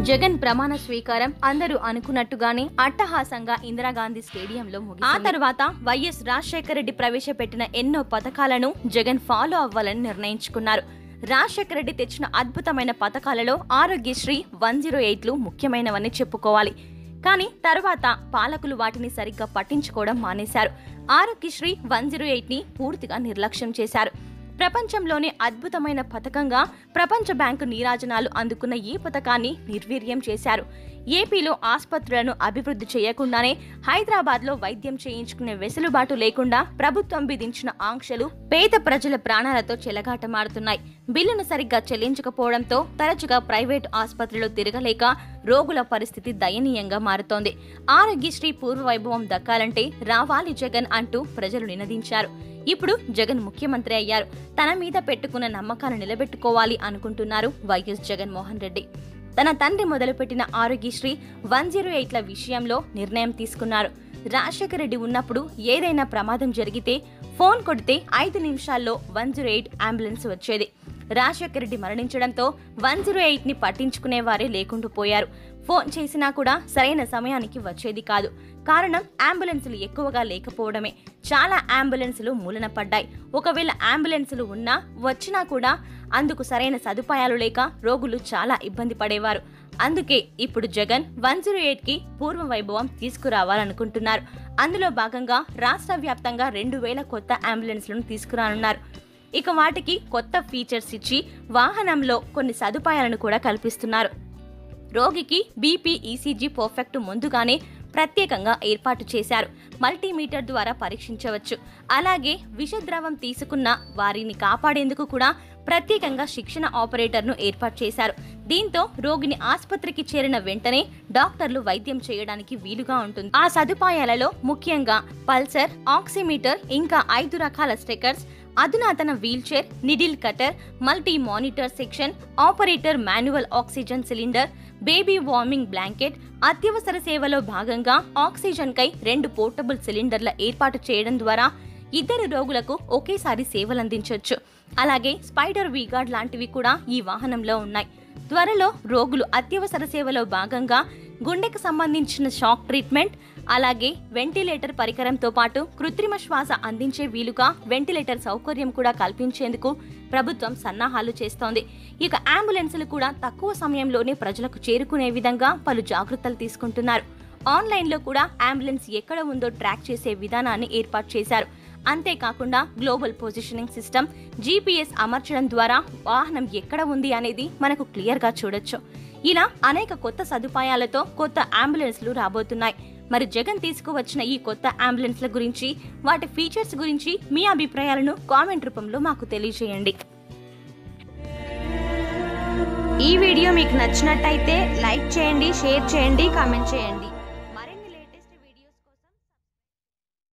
జగన్ ప్రమాణ స్వీకారం అందరూ అనుకున్నట్టుగానే అట్టహాసంగా ఇందిరాగాంధీ స్టేడియంలో ముగిసింది ఆ తర్వాత వైఎస్ రాజశేఖర రెడ్డి ప్రవేశపెట్టిన ఎన్నో పథకాలను జగన్ ఫాలో అవ్వాలని నిర్ణయించుకున్నారు రాజశేఖర రెడ్డి తెచ్చిన అద్భుతమైన పథకాలలో ఆరోగ్యశ్రీ వన్ జీరో ఎయిట్లు ముఖ్యమైనవని చెప్పుకోవాలి కానీ తర్వాత పాలకులు వాటిని సరిగ్గా పట్టించుకోవడం మానేశారు ఆరోగ్యశ్రీ వన్ జీరో ఎయిట్ ని పూర్తిగా నిర్లక్ష్యం చేశారు ప్రపంచంలోనే అద్భుతమైన పథకంగా ప్రపంచ బ్యాంకు నీరాజనాలు అందుకున్న ఈ పథకాన్ని నిర్వీర్యం చేశారు ఏపీలో ఆసుపత్రులను అభివృద్ధి చేయకుండానే హైదరాబాద్లో వైద్యం చేయించుకునే వెసులుబాటు లేకుండా ప్రభుత్వం విధించిన ఆంక్షలు పేద ప్రజల ప్రాణాలతో చెలగాటమాడుతున్నాయి బిల్లును సరిగ్గా చెల్లించకపోవడంతో తరచుగా ప్రైవేటు ఆసుపత్రిలో తిరగలేక రోగుల పరిస్థితి దయనీయంగా మారుతోంది ఆరోగ్యశ్రీ పూర్వ వైభవం దక్కాలంటే రావాలి జగన్ అంటూ ప్రజలు నినదించారు ఇప్పుడు జగన్ ముఖ్యమంత్రి అయ్యారు తన మీద పెట్టుకున్న నమ్మకాన్ని నిలబెట్టుకోవాలి అనుకుంటున్నారు వైఎస్ జగన్మోహన్ రెడ్డి తన తండ్రి మొదలుపెట్టిన ఆరోగ్యశ్రీ వన్ జీరో ఎయిట్ల విషయంలో నిర్ణయం తీసుకున్నారు రాజశేఖర రెడ్డి ఉన్నప్పుడు ఏదైనా ప్రమాదం జరిగితే ఫోన్ కొడితే ఐదు నిమిషాల్లో వన్ జీరో ఎయిట్ అంబులెన్స్ వచ్చేది రాజశేఖర రెడ్డి మరణించడంతో వన్ జీరో ఎయిట్ ని పట్టించుకునే వారే లేకుండా పోయారు ఫోన్ చేసినా కూడా సరైన సమయానికి వచ్చేది కాదు కారణం అంబులెన్సులు ఎక్కువగా లేకపోవడమే చాలా అంబులెన్సులు మూలన పడ్డాయి ఒకవేళ అంబులెన్సులు ఉన్నా వచ్చినా కూడా అందుకు సరైన సదుపాయాలు లేక రోగులు చాలా ఇబ్బంది పడేవారు అందుకే ఇప్పుడు జగన్ వన్ జీరో ఎయిట్ కి పూర్వ వైభవం తీసుకురావాలనుకుంటున్నారు అందులో భాగంగా రాష్ట్ర వ్యాప్తంగా రెండు వేల కొత్త అంబులెన్స్లను తీసుకురానున్నారు ఇక వాటికి కొత్త ఫీచర్స్ ఇచ్చి వాహనంలో కొన్ని సదుపాయాలను కూడా కల్పిస్తున్నారు రోగికి బీపీ ఈసీజీ పర్ఫెక్ట్ ముందుగానే ప్రత్యేకంగా ఏర్పాటు చేశారు మల్టీమీటర్ ద్వారా పరీక్షించవచ్చు అలాగే విషద్రవం తీసుకున్న వారిని కాపాడేందుకు కూడా ప్రత్యేకంగా శిక్షణ ఆపరేటర్ను ఏర్పాటు చేశారు దీంతో రోగిని ఆసుపత్రికి చేరిన వెంటనే డాక్టర్లు వైద్యం చేయడానికి వీలుగా ఉంటుంది ఆ సదుపాయాలలో ముఖ్యంగా పల్సర్ ఆక్సిమీటర్ ఇంకా ఐదు రకాల స్టిక్కర్స్ అధునాతన wheelchair needle cutter multi monitor section operator manual oxygen cylinder baby warming blanket అత్యవసర సేవలో భాగంగా ఆక్సిజన్ కై రెండు పోర్టబుల్ సిలిండర్ల ఏర్పాటు చేయడం ద్వారా ఇద్దరు రోగులకు ఒకేసారి సేవలందించవచ్చు అలాగే స్పైడర్ వీగార్డ్ లాంటివి కూడా ఈ వాహనంలో ఉన్నాయి త్వరలో రోగులు అత్యవసర సేవలో భాగంగా గుండెకు సంబంధించిన షాక్ ట్రీట్మెంట్ అలాగే వెంటిలేటర్ పరికరంతో పాటు కృత్రిమ శ్వాస అందించే వీలుగా వెంటిలేటర్ సౌకర్యం కూడా కల్పించేందుకు ప్రభుత్వం సన్నాహాలు చేస్తోంది ఇక అంబులెన్సులు కూడా తక్కువ సమయంలోనే ప్రజలకు చేరుకునే విధంగా పలు జాగ్రత్తలు తీసుకుంటున్నారు ఆన్లైన్లో కూడా అంబులెన్స్ ఎక్కడ ఉందో ట్రాక్ చేసే విధానాన్ని ఏర్పాటు చేశారు అంతేకాకుండా గ్లోబల్ పొజిషనింగ్ సిస్టమ్ జీపీఎస్ అమర్చడం ద్వారా వాహనం ఎక్కడ ఉంది అనేది మనకు క్లియర్గా చూడొచ్చు ఇలా అనేక కొత్త సదుపాయాలతో కొత్త అంబులెన్స్లు రాబోతున్నాయి మరి జగన్ తీసుకువచ్చిన ఈ కొత్త అంబులెన్స్ల గురించి వాటి ఫీచర్స్ గురించి మీ అభిప్రాయాలను కామెంట్ రూపంలో మాకు తెలియజేయండి ఈ వీడియో మీకు నచ్చినట్టయితే లైక్ చేయండి షేర్ చేయండి కామెంట్ చేయండి